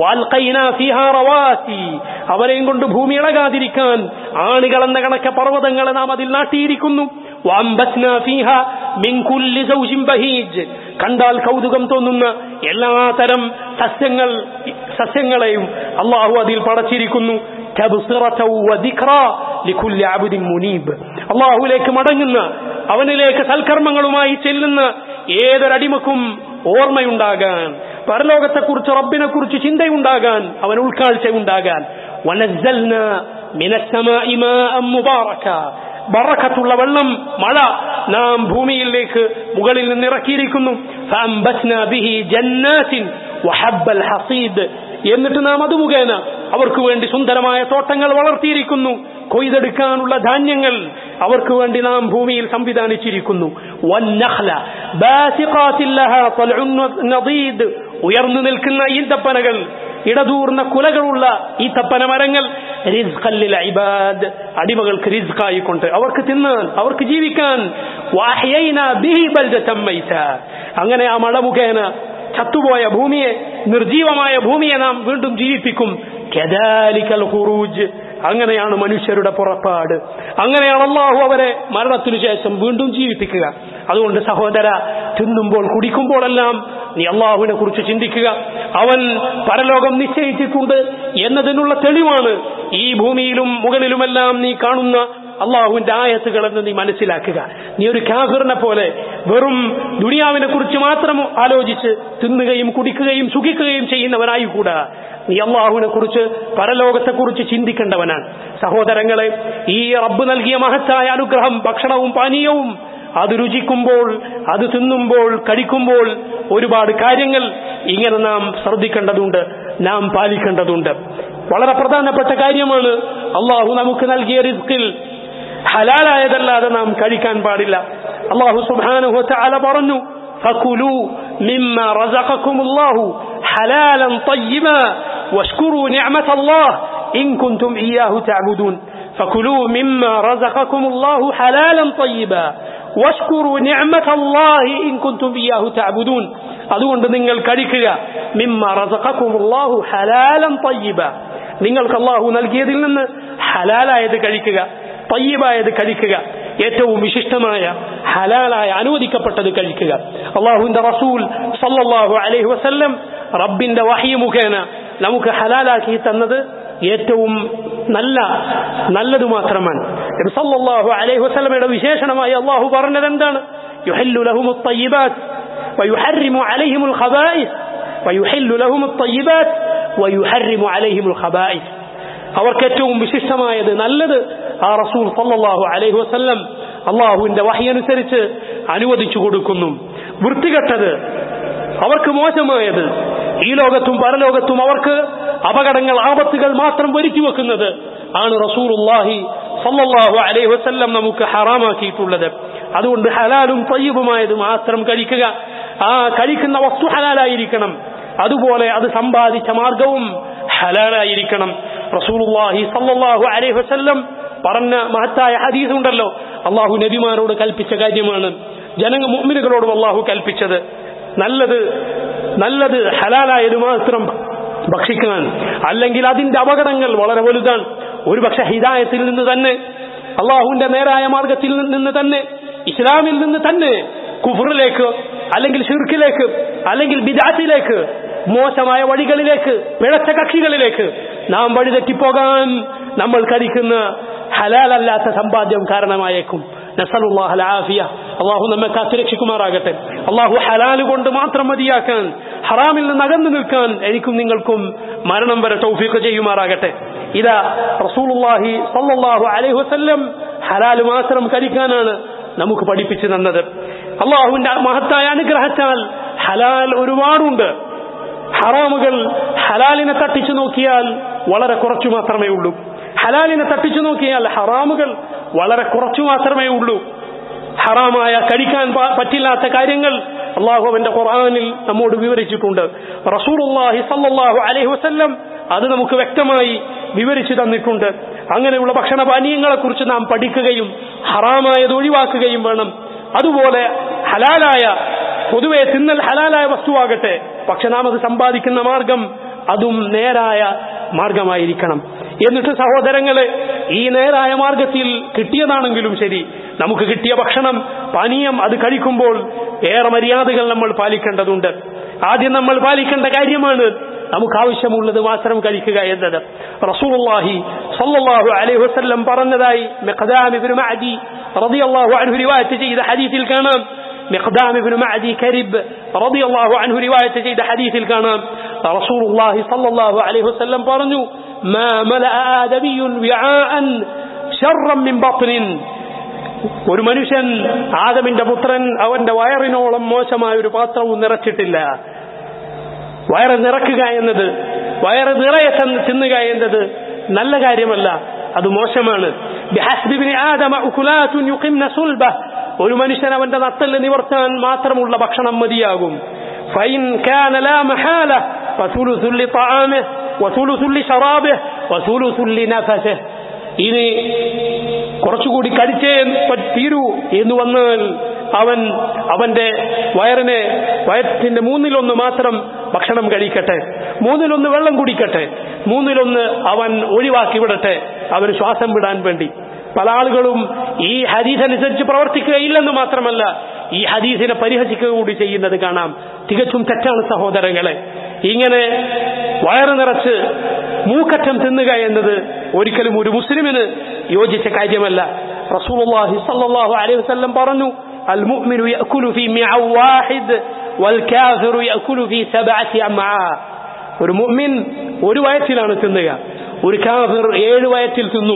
അവരെയും കൊണ്ട് ഭൂമി ഇളകാതിരിക്കാൻ ആണികൾ എന്ന കണക്കെ പർവ്വതങ്ങളെ നാം അതിൽ നാട്ടിയിരിക്കുന്നു കണ്ടാൽ കൗതുകം തോന്നുന്ന എല്ലാ തരം സസ്യങ്ങൾ സസ്യങ്ങളെയും അള്ളാഹു അതിൽ പടച്ചിരിക്കുന്നു അള്ളാഹുലേക്ക് മടങ്ങുന്ന അവനിലേക്ക് സൽക്കർമ്മങ്ങളുമായി ചെല്ലുന്ന ഏതൊരടിമക്കും ഓർമ്മയുണ്ടാകാൻ പരലോകത്തെക്കുറിച്ച് റബ്ബിനെ കുറിച്ച് ചിന്തയുണ്ടാകാൻ അവൻ ഉൾക്കാഴ്ച ഉണ്ടാകാൻ ബറക്കത്തുള്ള വെള്ളം മഴ നാം ഭൂമിയിലേക്ക് മുകളിൽ നിന്ന് ഇറക്കിയിരിക്കുന്നു എന്നിട്ട് നാം അത് മുഖേന അവർക്ക് വേണ്ടി സുന്ദരമായ തോട്ടങ്ങൾ വളർത്തിയിരിക്കുന്നു കൊയ്തെടുക്കാനുള്ള ധാന്യങ്ങൾ അവർക്ക് വേണ്ടി നാം ഭൂമിയിൽ സംവിധാനിച്ചിരിക്കുന്നു ഉയർന്നു നിൽക്കുന്ന ഈന്തപ്പനകൾ ഇടതൂർന്ന കുലകളുള്ള ഈത്തപ്പന മരങ്ങൾ റിസ്ഖൻ ലിൽ ഇബാദ് അടിമകൾക്ക് റിസ്ഖായിക്കൊണ്ട് അവർക്ക് തിന്നാൻ അവർക്ക് ജീവിക്കാൻ വഅഹ്യൈനാ ബിഹി ബൽദതൻ മൈത അങ്ങനെ ആ മഴ മുഖേന ചത്തുപോയ ഭൂമിയെ നിർജീവമായ ഭൂമിയെ നാം വീണ്ടും ജീവിപ്പിക്കും കദാലിക്കൽ ഖുറൂജ് അങ്ങനെയാണ് മനുഷ്യരുടെ പുറപ്പാട് അങ്ങനെയാണ് അള്ളാഹു അവരെ മരണത്തിനു ശേഷം വീണ്ടും ജീവിപ്പിക്കുക അതുകൊണ്ട് സഹോദര തിന്നുമ്പോൾ കുടിക്കുമ്പോഴെല്ലാം നീ അള്ളാഹുവിനെ കുറിച്ച് ചിന്തിക്കുക അവൻ പരലോകം നിശ്ചയിച്ചിട്ടുണ്ട് എന്നതിനുള്ള തെളിവാണ് ഈ ഭൂമിയിലും മുകളിലുമെല്ലാം നീ കാണുന്ന അള്ളാഹുവിന്റെ ആയത്തുകളെന്ന് നീ മനസ്സിലാക്കുക നീ ഒരു കാഫിറിനെ പോലെ വെറും ദുനിയാവിനെ കുറിച്ച് മാത്രം ആലോചിച്ച് തിന്നുകയും കുടിക്കുകയും സുഖിക്കുകയും ചെയ്യുന്നവനായിക്കൂടാ നീ അള്ളാഹുവിനെ കുറിച്ച് പരലോകത്തെ കുറിച്ച് ചിന്തിക്കേണ്ടവനാണ് സഹോദരങ്ങളെ ഈ റബ്ബ് നൽകിയ മഹത്തായ അനുഗ്രഹം ഭക്ഷണവും പാനീയവും അത് രുചിക്കുമ്പോൾ അത് തിന്നുമ്പോൾ കഴിക്കുമ്പോൾ ഒരുപാട് കാര്യങ്ങൾ ഇങ്ങനെ നാം ശ്രദ്ധിക്കേണ്ടതുണ്ട് നാം പാലിക്കേണ്ടതുണ്ട് വളരെ പ്രധാനപ്പെട്ട കാര്യമാണ് അള്ളാഹു നമുക്ക് നൽകിയ റിസ്കിൽ ഹലാലായതല്ലാതെ നാം കഴിക്കാൻ പാടില്ല അള്ളാഹു സുബാനുഹു തആല പറഞ്ഞു فكلوا مما رزقكم الله حلالا طيبا واشكروا نعمة الله إن كنتم إياه تعبدون فكلوا مما رزقكم الله حلالا طيبا واشكروا نعمة الله إن كنتم إياه تعبدون അതുകൊണ്ട് നിങ്ങൾ കഴിക്കുക മിമ്മ റസഖക്കുമുല്ലാഹു ഹലാലൻ തയ്യിബ നിങ്ങൾക്ക് അള്ളാഹു നൽകിയതിൽ നിന്ന് ഹലാലായത് കഴിക്കുക തയ്യബായത് കഴിക്കുക ഏറ്റവും വിശിഷ്ടമായ ഹലാലായ അനുവദിക്കപ്പെട്ടത് കഴിക്കുക അള്ളാഹുവിന്റെ റസൂൽ സല്ലല്ലാഹു അലൈഹി വസല്ലം റബ്ബിന്റെ വഹി മുഖേന നമുക്ക് ഹലാലാക്കി തന്നത് ഏറ്റവും നല്ല നല്ലത് മാത്രമാണ് നബി സല്ലല്ലാഹു അലൈഹി വസല്ലമയുടെ വിശേഷണമായി അള്ളാഹു പറഞ്ഞത് എന്താണ് യുഹല്ലു ലഹുമു الطيبات ويحرم عليهم الخبائث ويحل لهم الطيبات ويحرم عليهم الخبائث അവർക്ക് ഏറ്റവും വിശിഷ്ടമായത് നല്ലത് ആ റസൂൽ സല്ലല്ലാഹു അലൈഹി വസല്ലം അള്ളാഹുവിന്റെ വഹിയനുസരിച്ച് അനുവദിച്ചു കൊടുക്കുന്നു വൃത്തികെട്ടത് അവർക്ക് മോശമായത് ഈ ലോകത്തും പരലോകത്തും അവർക്ക് അപകടങ്ങൾ ആപത്തുകൾ മാത്രം വരുത്തി വെക്കുന്നത് ആണ് റസൂലുള്ളാഹി സല്ലല്ലാഹു അലൈഹി വസല്ലം നമുക്ക് ഹറാമാക്കിയിട്ടുള്ളത് അതുകൊണ്ട് ഹലാലും തയ്യബുമായത് മാത്രം കഴിക്കുക ആ കഴിക്കുന്ന വസ്തു ഹലാലായിരിക്കണം അതുപോലെ അത് സമ്പാദിച്ച മാർഗവും ഹലാലായിരിക്കണം റസൂലുള്ളാഹി സല്ലല്ലാഹു അലൈഹി വസല്ലം പറഞ്ഞ മഹത്തായ ഹദീസ് ഉണ്ടല്ലോ അള്ളാഹു നബിമാരോട് കൽപ്പിച്ച കാര്യമാണ് ജനങ്ങ മുഅ്മിനുകളോടും അള്ളാഹു കൽപ്പിച്ചത് നല്ലത് നല്ലത് ഹലാലായത് മാത്രം ഭക്ഷിക്കാൻ അല്ലെങ്കിൽ അതിന്റെ അപകടങ്ങൾ വളരെ വലുതാണ് ഒരുപക്ഷെ ഹിദായത്തിൽ നിന്ന് തന്നെ അള്ളാഹുവിന്റെ നേരായ മാർഗത്തിൽ നിന്ന് തന്നെ ഇസ്ലാമിൽ നിന്ന് തന്നെ കുഫറിലേക്ക് അല്ലെങ്കിൽ ഷിർക്കിലേക്ക് അല്ലെങ്കിൽ ബിദാത്തിലേക്ക് മോശമായ വഴികളിലേക്ക് പിഴച്ച കക്ഷികളിലേക്ക് നാം വഴിതെറ്റിപ്പോകാൻ നമ്മൾ കഴിക്കുന്ന ഹലാലല്ലാത്ത സമ്പാദ്യം കാരണമായേക്കും നസലുല്ലാഹലാഫിയ അള്ളാഹു നമ്മെ കാത്തുരക്ഷിക്കുമാറാകട്ടെ അള്ളാഹു ഹലാല് കൊണ്ട് മാത്രം മതിയാക്കാൻ ഹറാമിൽ നിന്ന് അകന്നു നിൽക്കാൻ എനിക്കും നിങ്ങൾക്കും മരണം വരെ തൗഫീഖ് ചെയ്യുമാറാകട്ടെ ഇതാ റസൂലുള്ളാഹി സല്ലല്ലാഹു അലൈഹി വസല്ലം ഹലാല് മാത്രം കഴിക്കാനാണ് നമുക്ക് പഠിപ്പിച്ചു തന്നത് അള്ളാഹുവിന്റെ മഹത്തായ അനുഗ്രഹത്താൽ ഹലാൽ ഒരുപാടുണ്ട് ഹറാമുകൾ ഹലാലിനെ തട്ടിച്ചു നോക്കിയാൽ വളരെ കുറച്ചു മാത്രമേ ഉള്ളൂ ഹലാലിനെ തട്ടിച്ചു നോക്കിയാൽ ഹറാമുകൾ വളരെ കുറച്ചു മാത്രമേ ഉള്ളൂ ഹറാമായ കഴിക്കാൻ പറ്റില്ലാത്ത കാര്യങ്ങൾ അള്ളാഹു അവന്റെ ഖുർആനിൽ നമ്മോട് വിവരിച്ചിട്ടുണ്ട് റസൂലുള്ളാഹി സല്ലല്ലാഹു അലൈഹി വസല്ലം അത് നമുക്ക് വ്യക്തമായി വിവരിച്ചു തന്നിട്ടുണ്ട് അങ്ങനെയുള്ള ഭക്ഷണപാനീയങ്ങളെ കുറിച്ച് നാം പഠിക്കുകയും ഹറാമായത് ഒഴിവാക്കുകയും വേണം അതുപോലെ ഹലാലായ പൊതുവെ തിന്നൽ ഹലാലായ വസ്തുവാകട്ടെ പക്ഷെ നാം അത് സമ്പാദിക്കുന്ന മാർഗം അതും നേരായ മാർഗമായിരിക്കണം എന്നിട്ട് സഹോദരങ്ങളെ ഈ നേരായ മാർഗത്തിൽ കിട്ടിയതാണെങ്കിലും ശരി നമുക്ക് കിട്ടിയ ഭക്ഷണം പാനീയം അത് കഴിക്കുമ്പോൾ ഏറെ മര്യാദകൾ നമ്മൾ പാലിക്കേണ്ടതുണ്ട് ആദ്യം നമ്മൾ പാലിക്കേണ്ട കാര്യമാണ് നമുക്ക് ആവശ്യമുള്ളത് മാത്രം കഴിക്കുക എന്നത് റസൂലുള്ളാഹി സല്ലല്ലാഹു അലൈഹി വസല്ലം പറഞ്ഞതായി മിഖ്ദാം ഇബ്നു മഅദി റളിയല്ലാഹു അൻഹു റിവായത്ത് ചെയ്ത ഹദീസിൽ കാണാം مقدام بن معدي كرب رضي الله عنه رواية جيد حديث الكلام رسول الله صلى الله عليه وسلم പറഞ്ഞു ما ملأ آدمي وعاء شرا من بطن ഒരു മനുഷ്യൻ ആദമിന്റെ പുത്രൻ അവന്റെ വയറിനോളം മോശമായ ഒരു പാത്രവും നിറച്ചിട്ടില്ല വയറ് നിറക്കുക എന്നത് വയറ് നിറയെ തിന്നുക എന്നത് നല്ല കാര്യമല്ല അത് മോശമാണ് ഒരു മനുഷ്യൻ അവന്റെ നട്ടല് നിവർത്താൻ മാത്രമുള്ള ഭക്ഷണം മതിയാകും فإن كان لا محالة فثلث لطعامه وثلث لشرابه വസൂലുസുൽ ലിനഫസ ഇനി കുറച്ചുകൂടി കടിച്ചേ പ- തീരൂ എന്ന് വന്നാൽ അവൻ അവന്റെ വയറിനെ വയറ്റിന്റെ മൂന്നിലൊന്ന് മാത്രം ഭക്ഷണം കഴിക്കട്ടെ മൂന്നിലൊന്ന് വെള്ളം കുടിക്കട്ടെ മൂന്നിലൊന്ന് അവൻ ഒഴിവാക്കി വിടട്ടെ അവന് ശ്വാസം വിടാൻ വേണ്ടി പല ആളുകളും ഈ ഹദീസ് അനുസരിച്ച് പ്രവർത്തിക്കുകയില്ലെന്ന് മാത്രമല്ല ഈ ഹദീസിനെ പരിഹസിക്കുക കൂടി ചെയ്യുന്നത് കാണാം തികച്ചും തെറ്റാണ് സഹോദരങ്ങളെ ഇങ്ങനെ വയറ് നിറച്ച് മൂക്കറ്റം തിന്നുക എന്നത് ഒരിക്കലും ഒരു മുസ്ലിമിന് യോജിച്ച കാര്യമല്ല റസൂലുള്ളാഹി സ്വല്ലല്ലാഹു അലൈഹി വസല്ലം പറഞ്ഞു المؤمن يأكل في معا واحد والكافر يأكل في سبعة أمعاء ഒരു മുഅ്മിൻ ഒരു വയറ്റിലാണ് തിന്നുക ഒരു കാഫിർ ഏഴ് വയറ്റിൽ തിന്നും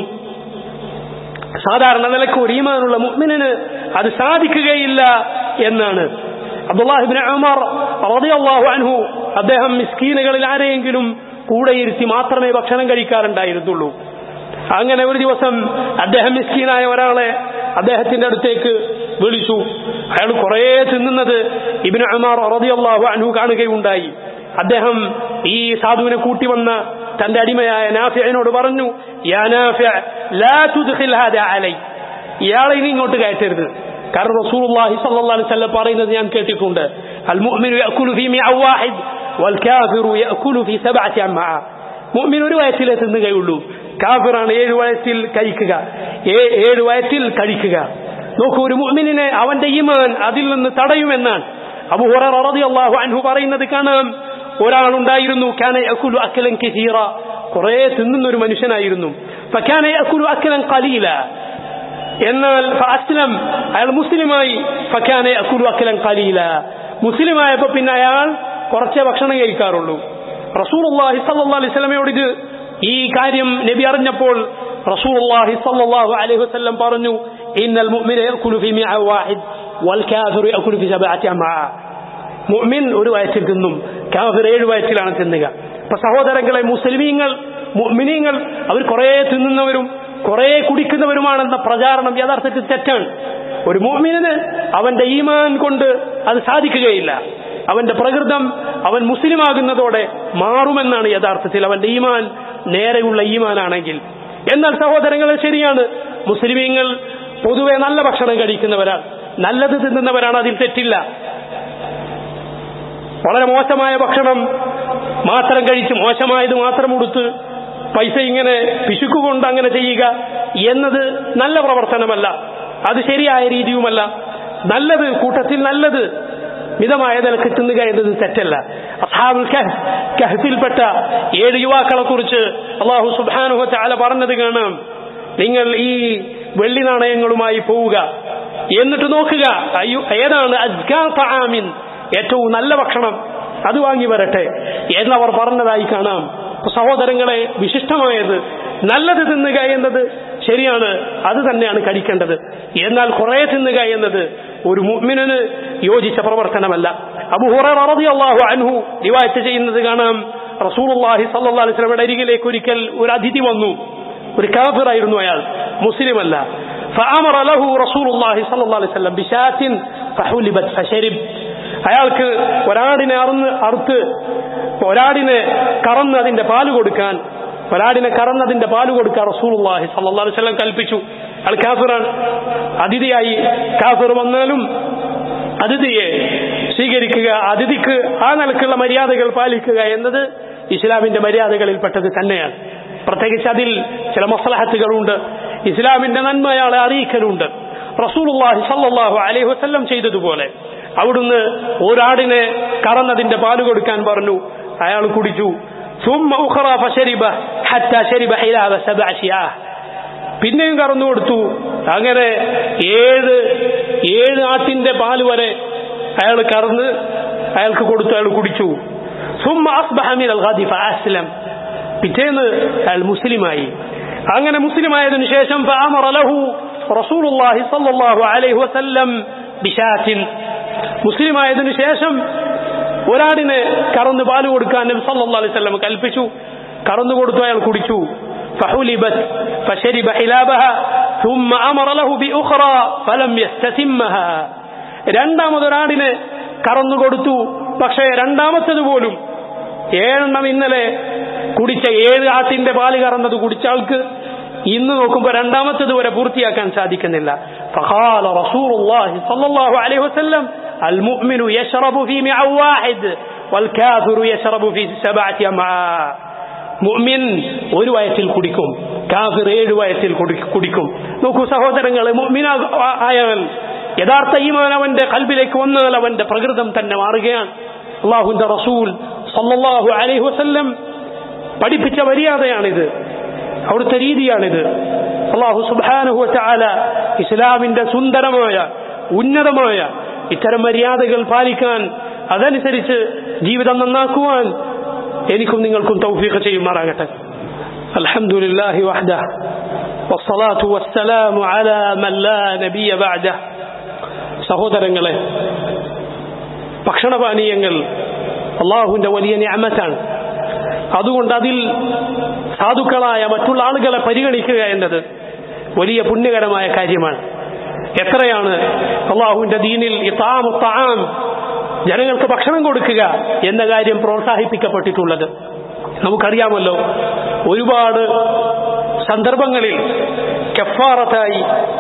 സാധാരണ നിലക്ക് ഒരു ഈമാനുള്ള മുഅ്മിനിന് അത് സാധിക്കുകയില്ല എന്നാണ് അബ്ദുല്ലാഹിബ്നു ഉമർ റളിയല്ലാഹു അൻഹു അദ്ദേഹം മിസ്കീനുകളിൽ ആരെയെങ്കിലും കൂടെ ഇരുത്തി മാത്രമേ ഭക്ഷണം കഴിക്കാറുണ്ടായിരുന്നുള്ളൂ അങ്ങനെ ഒരു ദിവസം അദ്ദേഹം മിസ്കീനായ ഒരാളെ അദ്ദേഹത്തിന്റെ അടുത്തേക്ക് വിളിച്ചു അയാൾ കുറേ തിന്നുന്നത് ഇബിന് ഉമർ റളിയല്ലാഹു അൻഹു കാണുകയുണ്ടായി അദ്ദേഹം ഈ സാധുവിനെ കൂട്ടി വന്ന തന്റെ അടിമയായ നാഫിയനോട് പറഞ്ഞു യാ നാഫിഅ ലാ തുദ്ഖിൽ ഹാദാ അലൈ ഇയാളെ ഇനി ഇങ്ങോട്ട് കയറ്റരുത് കാരണം റസൂലുള്ളാഹി സ്വല്ലല്ലാഹു അലൈഹി വസല്ലം പറയുന്നത് ഞാൻ കേട്ടിട്ടുണ്ട് അൽ മുഅ്മിനു യഅകുലു ഫീ മിഅ വാഹിദ് വൽ കാഫിറു യഅകുലു ഫീ സബ്അത്തി അമ്മാ മുഅ്മിൻ ഒരു വയറ്റിലേ തിന്നുകയുള്ളൂ കാഫിറാണ് ഏഴ് വയറ്റിൽ കഴിക്കുക ഏ- ഏഴ് വയറ്റിൽ കഴിക്കുക നോക്കൂ ഒരു മുഅ്മിനിനെ അവന്റെ ഈമാൻ അതിൽ നിന്ന് തടയുമെന്നാണ് അബൂ ഹുറൈറ റളിയല്ലാഹു അൻഹു പറയുന്നത് കാണാം ഒരാളുണ്ടായിരുന്നു കാന യഅകുലു അക്കലൻ കസീറ കുറേ തിന്നുന്ന ഒരു മനുഷ്യനായിരുന്നു ഫകാന യഅകുലു അക്കലൻ ഖലീല എന്നാൽ അസ്ലം അയാൾ മുസ്ലിമായി ഫക്കാനെ അക്കുലു അക്കലൻ കലീല മുസ്ലിമായപ്പോ പിന്നെ അയാൾ കുറച്ചേ ഭക്ഷണം കഴിക്കാറുള്ളൂ റസൂലുള്ളാഹി സല്ലല്ലാഹു അലൈഹി വസല്ലമയോട് ഇത് ഈ കാര്യം നബി അറിഞ്ഞപ്പോൾ റസൂലുള്ളാഹി സല്ലല്ലാഹു അലൈഹി വസല്ലം പറഞ്ഞു ഇന്നൽ മുഅ്മിന യഅകുലു ഫീ മിഅ വാഹിദ് വൽ കാഫിറു യഅകുലു ഫീ സബഅത്തി അമാ മുഅ്മിൻ ഒരു വയറ്റിൽ തിന്നും കാഫിർ ഏഴ് വയറ്റിലാണ് തിന്നുക അപ്പൊ സഹോദരങ്ങളെ മുസ്ലിമീങ്ങൾ മുഅ്മിനീങ്ങൾ അവർ കുറേ തിന്നുന്നവരും കുറേ കുടിക്കുന്നവരുമാണെന്ന പ്രചാരണം യഥാർത്ഥത്തിൽ തെറ്റാണ് ഒരു മുഅ്മിനിന് അവന്റെ ഈമാൻ കൊണ്ട് അത് സാധിക്കുകയില്ല അവന്റെ പ്രകൃതം അവൻ മുസ്ലിമാകുന്നതോടെ മാറുമെന്നാണ് യഥാർത്ഥത്തിൽ അവന്റെ ഈമാൻ നേരെയുള്ള ഈമാനാണെങ്കിൽ എന്നാൽ സഹോദരങ്ങളെ ശരിയാണ് മുസ്ലിമീങ്ങൾ പൊതുവെ നല്ല ഭക്ഷണം കഴിക്കുന്നവരാണ് നല്ലത് തിന്നുന്നവരാണ് അതിൽ തെറ്റില്ല വളരെ മോശമായ ഭക്ഷണം മാത്രം കഴിച്ച് മോശമായത് മാത്രം ഉടുത്ത് പൈസ ഇങ്ങനെ പിശുക്കുകൊണ്ട് അങ്ങനെ ചെയ്യുക എന്നത് നല്ല പ്രവർത്തനമല്ല അത് ശരിയായ രീതിയുമല്ല നല്ലത് കൂട്ടത്തിൽ നല്ലത് മിതമായ നിലക്ക് തിന്നുക എന്നത് തെറ്റല്ല അസ്ഹാബുൽ കഹ് കഹ്ഫിൽപ്പെട്ട ഏഴ് യുവാക്കളെ കുറിച്ച് അള്ളാഹു സുബ്ഹാനഹു വതആല പറഞ്ഞത് കാണാം നിങ്ങൾ ഈ വെള്ളി നാണയങ്ങളുമായി പോവുക എന്നിട്ട് നോക്കുക അയ്യോ ഏതാണ് അസ്കാ തആമിൻ ഏറ്റവും നല്ല ഭക്ഷണം അത് വാങ്ങി വരട്ടെ എന്നവർ പറഞ്ഞതായി കാണാം അപ്പൊ സഹോദരങ്ങളെ വിശിഷ്ടമായത് നല്ലത് തിന്നുക എന്നത് ശരിയാണ് അത് തന്നെയാണ് കഴിക്കേണ്ടത് എന്നാൽ കുറെ തിന്നുക എന്നത് ഒരു മുഅ്മിനിന് യോജിച്ച പ്രവർത്തനമല്ല അബൂ ഹുറൈറ റളിയല്ലാഹു അൻഹു റിവായത്ത് ചെയ്യുന്നത് കാണാം റസൂലുള്ളാഹി സ്വല്ലല്ലാഹു അലൈഹി വസല്ലമയുടെ അരികിലേക്ക് ഒരിക്കൽ ഒരു അതിഥി വന്നു ഒരു കാഫിറായിരുന്നു അയാൾ മുസ്ലിമല്ല فأمر له رسول الله صلى الله عليه وسلم بشاة فحلبت فشرب അയാൾക്ക് ഒരാടിനെ അറുന്ന് അറുത്ത് ഒരാടിനെ കറന്ന് അതിന്റെ പാല് കൊടുക്കാൻ ഒരാടിനെ കറന്ന് അതിന്റെ പാല് കൊടുക്കാൻ റസൂലുള്ളാഹി സല്ലല്ലാഹു അലൈഹി വസല്ലം കൽപ്പിച്ചു അയാൾ കാഫിറാണ് അതിഥിയായി കാഫിർ വന്നാലും അതിഥിയെ സ്വീകരിക്കുക അതിഥിക്ക് ആ നിലക്കുള്ള മര്യാദകൾ പാലിക്കുക എന്നത് ഇസ്ലാമിന്റെ മര്യാദകളിൽപ്പെട്ടത് തന്നെയാണ് പ്രത്യേകിച്ച് അതിൽ ചില മസ്ലഹത്തുകളുണ്ട് ഇസ്ലാമിന്റെ നന്മ അയാളെ അറിയിക്കലുണ്ട് റസൂലുള്ളാഹി സല്ലല്ലാഹു അലൈഹി വസല്ലം ചെയ്തതുപോലെ അവിടുന്ന് ഒരാടിനെ കറന്നതിന്റെ പാല് കൊടുക്കാൻ പറഞ്ഞു അയാൾ കുടിച്ചു ثم أخرى فشرب حتى شرب حلاب سبع شياه പിന്നെയും കറന്നു കൊടുത്തു അങ്ങനെ ഏഴ് ഏഴ് ആട്ടിന്റെ പാല് വരെ അയാൾ കറന്ന് അയാൾക്ക് കൊടുത്തു അയാൾ കുടിച്ചു ثم أصبح من الغد فأسلم പിറ്റേന്ന് അയാൾ മുസ്ലിമായി അങ്ങനെ മുസ്ലിമായതിനു ശേഷം فأمر له رسول الله صلى الله عليه وسلم بشاة മുസ്ലിമായതിനു ശേഷം ഒരാടിനെ കറന്ന് പാല് കൊടുക്കാൻ നബി സല്ലല്ലാഹു അലൈഹി വസല്ലം കൽപ്പിച്ചു കറന്നു കൊടുത്തു അയാൾ കുടിച്ചു فحلبت فشرب حلابها ثم أمر له بأخرى فلم يستتمها രണ്ടാമതൊരാടിനെ കറന്നു കൊടുത്തു പക്ഷേ രണ്ടാമത്തത് പോലും ഏഴെണ്ണം ഇന്നലെ കുടിച്ച ഏഴ് ആട്ടിന്റെ പാല് കറന്നത് കുടിച്ച ആൾക്ക് ഇന്ന് നോക്കുമ്പോൾ രണ്ടാമത്തത് വരെ പൂർത്തിയാക്കാൻ സാധിക്കുന്നില്ല فقال رسول الله صلى الله عليه وسلم المؤمن يشرب في معه واحد والكافر يشرب في سبعة أمعاء മുഅ്മിൻ ഒരു വയറ്റിൽ കുടിക്കും കാഫിർ ഏഴ് വയറ്റിൽ കുടി- കുടിക്കും നോക്കൂ സഹോദരങ്ങളെ മുഅ്മിൻ ആയവൻ യഥാർത്ഥ ഈമാൻ അവന്റെ കൽബിലേക്ക് വന്നാൽ അവന്റെ പ്രകൃതം തന്നെ മാറുകയാണ് അള്ളാഹുന്റെ റസൂൽ സല്ലല്ലാഹു അലൈഹി വസല്ലം പഠിപ്പിച്ച മര്യാദയാണിത് അവിടുത്തെ രീതിയാണിത് അള്ളാഹു സുബ്ഹാനഹു വതആല ഇസ്ലാമിന്റെ സുന്ദരമായ ഉന്നതമായ ഇത്തരം മര്യാദകൾ പാലിക്കാൻ അതനുസരിച്ച് ജീവിതം നന്നാക്കുവാൻ എനിക്കും നിങ്ങൾക്കും തൗഫീഖ് ചെയ്യുമാറാകട്ടെ അൽഹംദുലില്ലാഹി വഹ്ദഹ والصلاة والسلام على من لا نبي بعده സഹോദരങ്ങളെ ഭക്ഷണപാനീയങ്ങൾ അള്ളാഹുവിന്റെ വലിയ ഞാമത്താണ് അതുകൊണ്ട് അതിൽ സാധുക്കളായ മറ്റുള്ള ആളുകളെ പരിഗണിക്കുക എന്നത് വലിയ പുണ്യകരമായ കാര്യമാണ് എത്രയാണ് അള്ളാഹുവിന്റെ ദീനിൽ ഇത്താമു താം ജനങ്ങൾക്ക് ഭക്ഷണം കൊടുക്കുക എന്ന കാര്യം പ്രോത്സാഹിപ്പിക്കപ്പെട്ടിട്ടുള്ളത് നമുക്കറിയാമല്ലോ ഒരുപാട് സന്ദർഭങ്ങളിൽ കഫാറത്തായി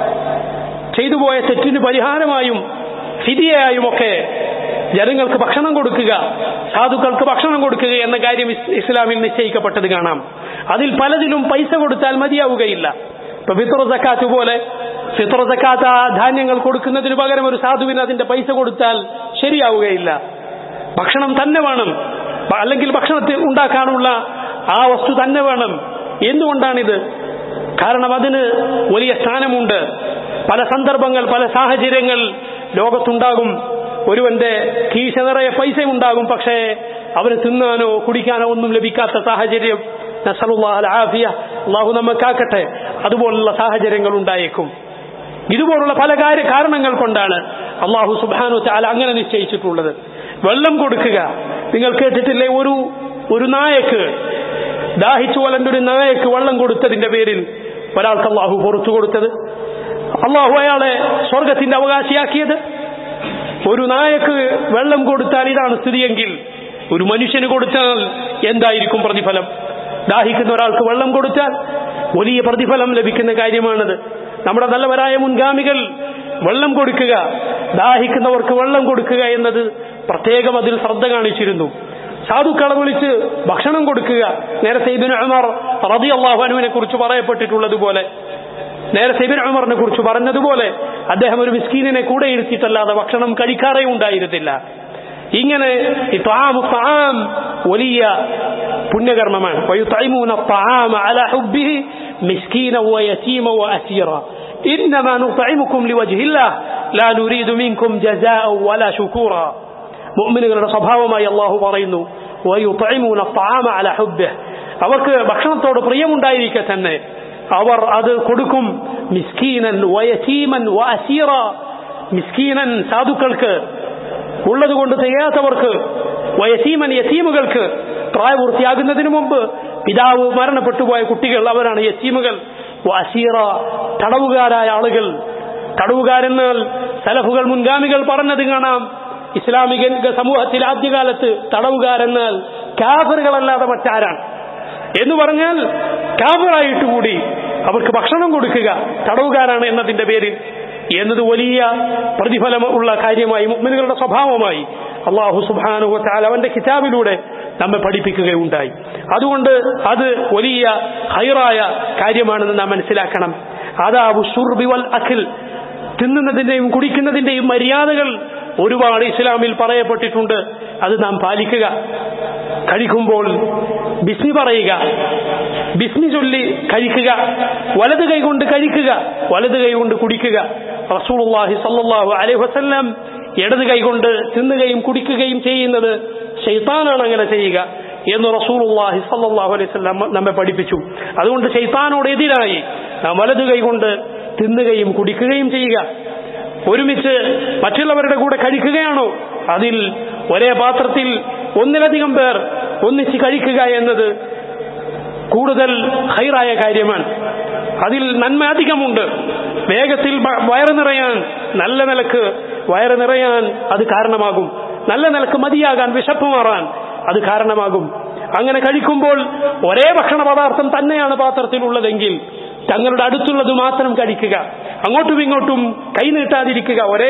ചെയ്തുപോയ തെറ്റിന് പരിഹാരമായും ഫിദിയായുമൊക്കെ ജനങ്ങൾക്ക് ഭക്ഷണം കൊടുക്കുക സാധുക്കൾക്ക് ഭക്ഷണം കൊടുക്കുക എന്ന കാര്യം ഇസ് ഇസ്ലാമിൽ നിശ്ചയിക്കപ്പെട്ടത് കാണാം അതിൽ പലതിലും പൈസ കൊടുത്താൽ മതിയാവുകയില്ല ഇപ്പൊ ഫിത്ര സക്കാത്ത് പോലെ ഫിത്ര സക്കാത്ത് ആ ധാന്യങ്ങൾ കൊടുക്കുന്നതിന് പകരം ഒരു സാധുവിന് അതിന്റെ പൈസ കൊടുത്താൽ ശരിയാവുകയില്ല ഭക്ഷണം തന്നെ വേണം ബ- അല്ലെങ്കിൽ ഭക്ഷണത്തിൽ ഉണ്ടാക്കാനുള്ള ആ വസ്തു തന്നെ വേണം എന്തുകൊണ്ടാണിത് കാരണം അതിന് വലിയ സ്ഥാനമുണ്ട് പല സന്ദർഭങ്ങൾ പല സാഹചര്യങ്ങൾ ലോകത്തുണ്ടാകും ഒരുവന്റെ കീശ നിറയെ പൈസ ഉണ്ടാകും പക്ഷേ അവന് തിന്നാനോ കുടിക്കാനോ ഒന്നും ലഭിക്കാത്ത സാഹചര്യം നസലുല്ലാഹ് അൽ ആഫിയ അള്ളാഹു നമ്മക്കാക്കട്ടെ അതുപോലുള്ള സാഹചര്യങ്ങൾ ഉണ്ടായേക്കും ഇതുപോലുള്ള പല കാര്യ കാരണങ്ങൾ കൊണ്ടാണ് അള്ളാഹു സുബാനു ചാല അങ്ങനെ നിശ്ചയിച്ചിട്ടുള്ളത് വെള്ളം കൊടുക്കുക നിങ്ങൾ കേട്ടിട്ടില്ലേ ഒരു ഒരു നായക്ക് ദാഹിച്ചു വലന്റെ ഒരു നായക്ക് വെള്ളം കൊടുത്തതിന്റെ പേരിൽ ഒരാൾക്ക് അള്ളാഹു പുറത്തു കൊടുത്തത് അള്ളാഹു അയാളെ സ്വർഗത്തിന്റെ അവകാശിയാക്കിയത് ഒരു നായക്ക് വെള്ളം കൊടുത്താൽ ഇതാണ് സ്ഥിതിയെങ്കിൽ ഒരു മനുഷ്യന് കൊടുത്താൽ എന്തായിരിക്കും പ്രതിഫലം ദാഹിക്കുന്ന ഒരാൾക്ക് വെള്ളം കൊടുത്താൽ വലിയ പ്രതിഫലം ലഭിക്കുന്ന കാര്യമാണത് നമ്മുടെ നല്ലവരായ മുൻഗാമികൾ വെള്ളം കൊടുക്കുക ദാഹിക്കുന്നവർക്ക് വെള്ളം കൊടുക്കുക എന്നത് പ്രത്യേകം അതിൽ ശ്രദ്ധ കാണിച്ചിരുന്നു സാധുക്കളെ വിളിച്ച് ഭക്ഷണം കൊടുക്കുക നേരത്തെ ഇബിന് ഉമർ റളിയല്ലാഹു അൻഹുവിനെ കുറിച്ച് പറയപ്പെട്ടിട്ടുള്ളതുപോലെ നേരത്തെ ഇബിൻ ഉമറിനെ കുറിച്ച് പറഞ്ഞതുപോലെ അദ്ദേഹം ഒരു മിസ്കീനിനെ കൂടെ ഇരുത്തിയിട്ടല്ലാതെ ഭക്ഷണം കഴിക്കാറേ ഉണ്ടായിരുന്നില്ല ഇങ്ങനെ ഈ ത്വാമു ത്വാം വലിയ പുണ്യകർമ്മമാണ് ويطعمون الطعام على حبه مسكينا ويتيما وأسيرا إنما نطعمكم لوجه الله لا نريد منكم جزاء ولا شكورا മുഅ്മിനുകളുടെ സ്വഭാവമായി അള്ളാഹു പറയുന്നു വയുതഇമൂന الطعام على حبه അവർക്ക് ഭക്ഷണത്തോട് പ്രിയമുണ്ടായിരിക്കെ തന്നെ അവർ അത് കൊടുക്കും മിസ്കീനൻ വയതീമൻ വഅസീറ മിസ്കീനൻ സാധുക്കൾക്ക് ഉള്ളത് കൊണ്ട് തികയാത്തവർക്ക് വയസീമൻ യസീമുകൾക്ക് പ്രായപൂർത്തിയാകുന്നതിന് മുമ്പ് പിതാവ് മരണപ്പെട്ടുപോയ കുട്ടികൾ അവരാണ് യസീമുകൾ വഅസീറ തടവുകാരായ ആളുകൾ തടവുകാരെന്നാൽ സലഫുകൾ മുൻഗാമികൾ പറഞ്ഞത് കാണാം ഇസ്ലാമിക സമൂഹത്തിൽ ആദ്യകാലത്ത് തടവുകാരെന്നാൽ കാഫറുകളല്ലാതെ മറ്റാരാണ് എന്ന് പറഞ്ഞാൽ കാഫറായിട്ട് കൂടി അവർക്ക് ഭക്ഷണം കൊടുക്കുക തടവുകാരാണ് എന്നതിന്റെ പേരിൽ എന്നത് വലിയ പ്രതിഫലം ഉള്ള കാര്യമായി മുഅ്മിനുകളുടെ സ്വഭാവമായി അള്ളാഹു സുബ്ഹാനഹു തആല അവന്റെ കിതാബിലൂടെ നമ്മെ പഠിപ്പിക്കുകയുണ്ടായി അതുകൊണ്ട് അത് വലിയ ഹൈറായ കാര്യമാണെന്ന് നാം മനസ്സിലാക്കണം അതാബു ഷുർബി വൽ അഖിൽ തിന്നുന്നതിന്റെയും കുടിക്കുന്നതിന്റെയും മര്യാദകൾ ഒരുപാട് ഇസ്ലാമിൽ പറയപ്പെട്ടിട്ടുണ്ട് അത് നാം പാലിക്കുക കഴിക്കുമ്പോൾ ബിസ്മി പറയുക ബിസ്മി ചൊല്ലി കഴിക്കുക വലത് കൈ കൊണ്ട് കഴിക്കുക വലത് കൈ കൊണ്ട് കുടിക്കുക റസൂലുള്ളാഹി സല്ലല്ലാഹു അലൈഹി വസല്ലം ഇടത് കൈ കൊണ്ട് തിന്നുകയും കുടിക്കുകയും ചെയ്യുന്നത് ഷെയ്ത്താനാണ് അങ്ങനെ ചെയ്യുക എന്ന് റസൂലുള്ളാഹി സല്ലല്ലാഹു അലൈഹി വസല്ലം നമ്മെ പഠിപ്പിച്ചു അതുകൊണ്ട് ഷെയ്ത്താനോട് എതിരായി നാം വലത് കൈ കൊണ്ട് തിന്നുകയും കുടിക്കുകയും ചെയ്യുക ഒരുമിച്ച് മറ്റുള്ളവരുടെ കൂടെ കഴിക്കുകയാണോ അതിൽ ഒരേ പാത്രത്തിൽ ഒന്നിലധികം പേർ ഒന്നിച്ച് കഴിക്കുക എന്നത് കൂടുതൽ ഹൈറായ കാര്യമാണ് അതിൽ നന്മ അധികമുണ്ട് വേഗത്തിൽ വ- വയറ് നിറയാൻ നല്ല നിലക്ക് വയറ് നിറയാൻ അത് കാരണമാകും നല്ല നിലക്ക് മതിയാകാൻ വിശപ്പ് മാറാൻ അത് കാരണമാകും അങ്ങനെ കഴിക്കുമ്പോൾ ഒരേ ഭക്ഷണ പദാർത്ഥം തന്നെയാണ് പാത്രത്തിലുള്ളതെങ്കിൽ തങ്ങളുടെ അടുത്തുള്ളത് മാത്രം കഴിക്കുക അങ്ങോട്ടും ഇങ്ങോട്ടും കൈ നീട്ടാതിരിക്കുക ഒരേ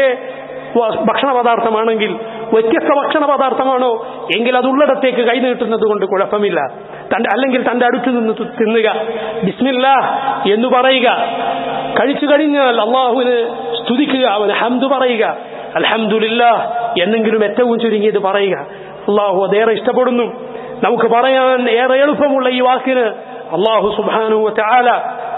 വ- ഭക്ഷണ പദാർത്ഥമാണെങ്കിൽ വ്യത്യസ്ത ഭക്ഷണ പദാർത്ഥമാണോ എങ്കിൽ അതുള്ളിടത്തേക്ക് കൈ നീട്ടുന്നത് കൊണ്ട് കുഴപ്പമില്ല തന്റെ അല്ലെങ്കിൽ തന്റെ അടുത്ത് നിന്ന് തു- തിന്നുക ബിസ്മില്ല എന്ന് പറയുക കഴിച്ചു കഴിഞ്ഞാൽ അള്ളാഹുവിന് സ്തുതിക്കുക അവന് ഹംദ് പറയുക അൽഹംദുലില്ല എന്നെങ്കിലും ഏറ്റവും ചുരുങ്ങിയത് പറയുക അള്ളാഹു അതേറെ ഇഷ്ടപ്പെടുന്നു നമുക്ക് പറയാൻ ഏറെ എളുപ്പമുള്ള ഈ വാക്കിന് അള്ളാഹു സുബാനു ആല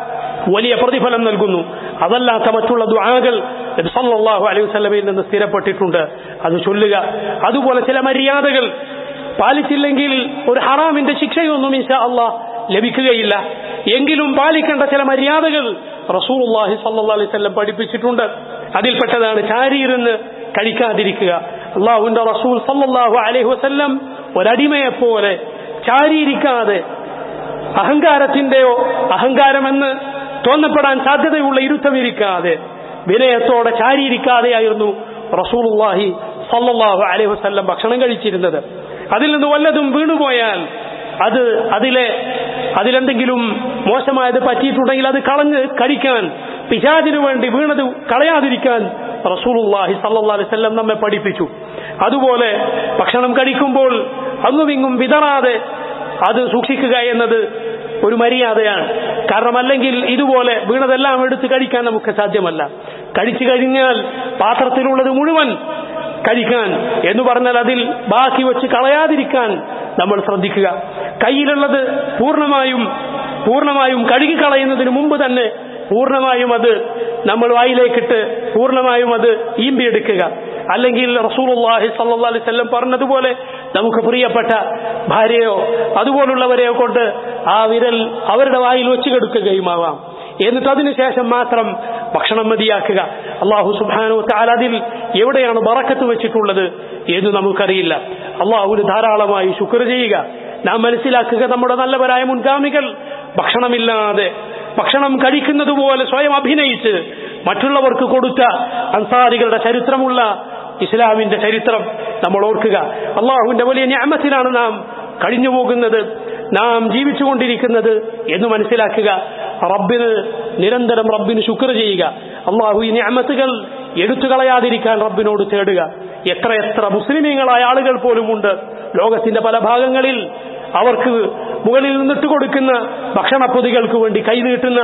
വലിയ പ്രതിഫലം നൽകുന്നു അതല്ലാത്ത മറ്റുള്ള ദുആകൾ നബി സല്ലല്ലാഹു അലൈഹി വസല്ലമയിൽ നിന്ന് സ്ഥിരപ്പെട്ടിട്ടുണ്ട് അത് ചൊല്ലുക അതുപോലെ ചില മര്യാദകൾ പാലിച്ചില്ലെങ്കിൽ ഒരു ഹറാമിന്റെ ശിക്ഷയൊന്നും ഇൻഷാ അള്ളാഹ് ലഭിക്കുകയില്ല എങ്കിലും പാലിക്കേണ്ട ചില മര്യാദകൾ റസൂലുള്ളാഹി സല്ലല്ലാഹു അലൈഹി വസല്ലം പഠിപ്പിച്ചിട്ടുണ്ട് അതിൽപ്പെട്ടതാണ് ചാരിയിരുന്ന് കഴിക്കാതിരിക്കുക അള്ളാഹുവിന്റെ റസൂൽ സല്ലല്ലാഹു അലൈഹി വസല്ലം ഒരടിമയെ പോലെ ചാരിയിരിക്കാതെ അഹങ്കാരത്തിന്റെയോ അഹങ്കാരമെന്ന് തോന്നപ്പെടാൻ സാധ്യതയുള്ള ഇരുത്തമിരിക്കാതെ വിനയത്തോടെ ചാരിയിരിക്കാതെയായിരുന്നു റസൂലുള്ളാഹി സല്ലല്ലാഹു അലൈഹി വസല്ലം ഭക്ഷണം കഴിച്ചിരുന്നത് അതിൽ നിന്ന് വല്ലതും വീണുപോയാൽ അത് അതിലെ അതിലെന്തെങ്കിലും മോശമായത് പറ്റിയിട്ടുണ്ടെങ്കിൽ അത് കളഞ്ഞ് കഴിക്കാൻ പിശാചിനു വേണ്ടി വീണത് കളയാതിരിക്കാൻ റസൂലുള്ളാഹി സല്ലല്ലാഹു അലൈഹി വസല്ലം നമ്മെ പഠിപ്പിച്ചു അതുപോലെ ഭക്ഷണം കഴിക്കുമ്പോൾ അങ്ങുമിങ്ങും വിതറാതെ അത് സൂക്ഷിക്കുക എന്നത് ഒരു മര്യാദയാണ് കാരണം അല്ലെങ്കിൽ ഇതുപോലെ വീണതെല്ലാം എടുത്ത് കഴിക്കാൻ നമുക്ക് സാധ്യമല്ല കഴിച്ചു കഴിഞ്ഞാൽ പാത്രത്തിലുള്ളത് മുഴുവൻ കഴിക്കാൻ എന്ന് പറഞ്ഞാൽ അതിൽ ബാക്കി വെച്ച് കളയാതിരിക്കാൻ നമ്മൾ ശ്രദ്ധിക്കുക കയ്യിലുള്ളത് പൂർണ്ണമായും പൂർണ്ണമായും കഴുകി കളയുന്നതിന് മുമ്പ് തന്നെ പൂർണ്ണമായും അത് നമ്മൾ വായിലേക്കിട്ട് പൂർണ്ണമായും അത് ഈമ്പിയെടുക്കുക അല്ലെങ്കിൽ റസൂലുള്ളാഹി സല്ലല്ലാഹു അലൈഹി വസല്ലം പറഞ്ഞതുപോലെ നമുക്ക് പ്രിയപ്പെട്ട ഭാര്യയോ അതുപോലുള്ളവരെയോ കൊണ്ട് ആ വിരൽ അവരുടെ വായിൽ വെച്ച് കെടുക്കുകയുമാവാം എന്നിട്ട് അതിനുശേഷം മാത്രം ഭക്ഷണം മതിയാക്കുക അള്ളാഹു സുബാനു താൽ അതിൽ എവിടെയാണ് ബറക്കത്ത് വെച്ചിട്ടുള്ളത് എന്ന് നമുക്കറിയില്ല അള്ളാഹുവിന് ധാരാളമായി ശുക്ർ ചെയ്യുക നാം മനസ്സിലാക്കുക നമ്മുടെ നല്ലവരായ മുൻഗാമികൾ ഭക്ഷണമില്ലാതെ ഭക്ഷണം കഴിക്കുന്നത് പോലെ സ്വയം അഭിനയിച്ച് മറ്റുള്ളവർക്ക് കൊടുത്ത അൻസാരികളുടെ ചരിത്രമുള്ള ഇസ്ലാമിന്റെ ചരിത്രം നമ്മൾ ഓർക്കുക അള്ളാഹുവിന്റെ വലിയ ഞാമത്തിലാണ് നാം കഴിഞ്ഞു പോകുന്നത് നാം ജീവിച്ചുകൊണ്ടിരിക്കുന്നത് എന്ന് മനസ്സിലാക്കുക റബ്ബിന് നിരന്തരം റബ്ബിന് ശുക്ർ ചെയ്യുക അള്ളാഹു ഈ ഞാമത്തുകൾ എടുത്തു കളയാതിരിക്കാൻ റബ്ബിനോട് തേടുക എത്ര എത്ര മുസ്ലിമീങ്ങളായ ആളുകൾ പോലുമുണ്ട് ലോകത്തിന്റെ പല ഭാഗങ്ങളിൽ അവർക്ക് മുകളിൽ നിന്നിട്ട് കൊടുക്കുന്ന ഭക്ഷണപ്പൊതികൾക്ക് വേണ്ടി കൈനീട്ടുന്ന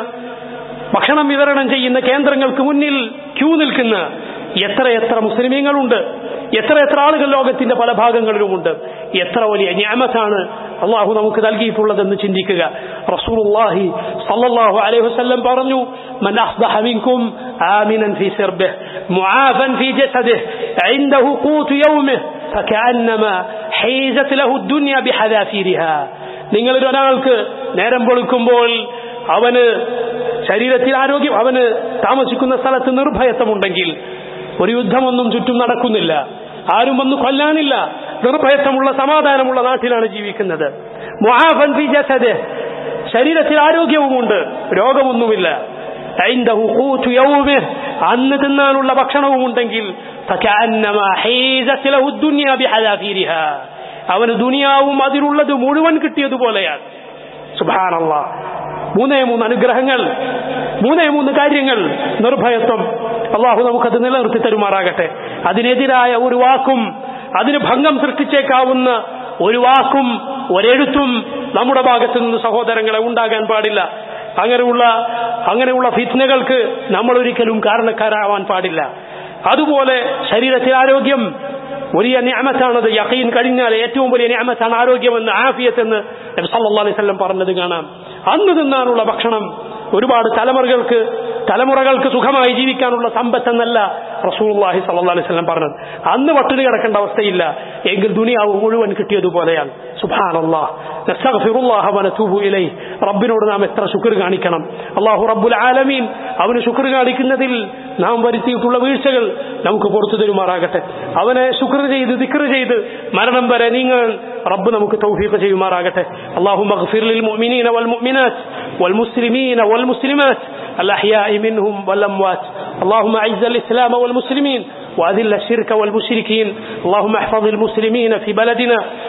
ഭക്ഷണം വിതരണം ചെയ്യുന്ന കേന്ദ്രങ്ങൾക്ക് മുന്നിൽ ക്യൂ നിൽക്കുന്ന എത്രയെത്ര മുസ്ലിമീങ്ങളുണ്ട് എത്രയെത്ര ആളുകൾ ലോകത്തിന്റെ പല ഭാഗങ്ങളിലുമുണ്ട് എത്ര വലിയ ഞാമത്താണ് അള്ളാഹു നമുക്ക് നൽകിയിട്ടുള്ളതെന്ന് ചിന്തിക്കുക റസൂലുള്ളാഹി സല്ലല്ലാഹു അലൈഹി വസല്ലം പറഞ്ഞു മൻ അസ്ബഹ മിൻകും ആമിനൻ ഫീ സിർബിഹ് മുആഫൻ ഫീ ജസദിഹ് عنده قوت يومه فكأنما حيزت له الدنيا بحذافيرها നിങ്ങളിൽ ഒരാൾക്ക് നേരം പൊളിക്കുമ്പോൾ അവന് ശരീരത്തിൽ ആരോഗ്യം അവന് താമസിക്കുന്ന സ്ഥലത്ത് നിർഭയത്വമുണ്ടെങ്കിൽ ഒരു യുദ്ധമൊന്നും ചുറ്റും നടക്കുന്നില്ല ആരും വന്ന് കൊല്ലാനില്ല നിർഭയത്വമുള്ള സമാധാനമുള്ള നാട്ടിലാണ് ജീവിക്കുന്നത് മുആഫൻ ഫി ജസദിഹ്. ശരീരത്തിൽ ആരോഗ്യവുമുണ്ട് രോഗമൊന്നുമില്ല عنده قوت يومه അന്ന് തിന്നാനുള്ള ഭക്ഷണവും ഉണ്ടെങ്കിൽ فكأنما حيزت له الدنيا بحذافيرها അവന് ദുനിയാവും അതിലുള്ളത് മുഴുവൻ കിട്ടിയതുപോലെയാണ് സുബാനല്ലാ മൂന്നേ മൂന്ന് അനുഗ്രഹങ്ങൾ മൂന്നേ മൂന്ന് കാര്യങ്ങൾ നിർഭയത്വം അള്ളാഹു നമുക്കത് നിലനിർത്തി തരുമാറാകട്ടെ അതിനെതിരായ ഒരു വാക്കും അതിന് ഭംഗം സൃഷ്ടിച്ചേക്കാവുന്ന ഒരു വാക്കും ഒരെഴുത്തും നമ്മുടെ ഭാഗത്തു നിന്ന് സഹോദരങ്ങളെ ഉണ്ടാകാൻ പാടില്ല അങ്ങനെയുള്ള അങ്ങനെയുള്ള ഫിറ്റ്നകൾക്ക് നമ്മൾ ഒരിക്കലും കാരണക്കാരാവാൻ പാടില്ല അതുപോലെ ശരീരത്തിൽ ആരോഗ്യം വലിയ ഞാമത്താണത് യഖീൻ കഴിഞ്ഞാൽ ഏറ്റവും വലിയ ഞാമത്താണ് ആരോഗ്യമെന്ന് ആഫിയത്ത് നബി സല്ലല്ലാഹു അലൈഹി വസല്ലം പറഞ്ഞത് കാണാം അന്ന് തിന്നാനുള്ള ഭക്ഷണം ഒരുപാട് തലമുറകൾക്ക് തലമുറകൾക്ക് സുഖമായി ജീവിക്കാനുള്ള സമ്പത്തെന്നല്ല റസൂലുള്ളാഹി സല്ലല്ലാഹു അലൈഹി വസല്ലം പറഞ്ഞത് അന്ന് പട്ടിണി കിടക്കേണ്ട അവസ്ഥയില്ല എങ്കിൽ ദുനിയാവ് മുഴുവൻ കിട്ടിയതുപോലെയാണ് സുബ്ഹാനല്ലാഹ് നസ്തഗ്ഫിറുല്ലാഹ വനതൂബു ഇലൈഹി റബ്ബിനോട് നാം എത്ര ശുക്ർ കാണിക്കണം അല്ലാഹു റബ്ബുൽ ആലമീൻ അവന് ശുക്ർ കാണിക്കുന്നതിൽ നാം വരുത്തിയിട്ടുള്ള വീഴ്ചകൾ നമുക്ക് പുറത്തു തരുമാറാകട്ടെ അവനെ ശുക്ർ ചെയ്ത് ദിക്ർ ചെയ്ത് മരണം വരെ നീങ്ങാൻ റബ്ബ് നമുക്ക് തൗഫീഖ് ചെയ്യുമാറാകട്ടെ അല്ലാഹു മഗ്ഫിർ ലിൽ മുഅ്മിനീന വൽ മുഅ്മിനാത്ത് വൽ മുസ്ലിമീന വൽ മുസ്ലിമാത്ത് الأحياء منهم والأموات اللهم أعز الإسلام والمسلمين وأذل الشرك والمشركين اللهم احفظ المسلمين في بلدنا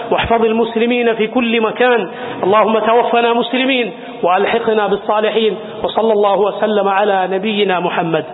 واحفظ المسلمين في كل مكان اللهم توفنا مسلمين وألحقنا بالصالحين وصلى الله وسلم على نبينا محمد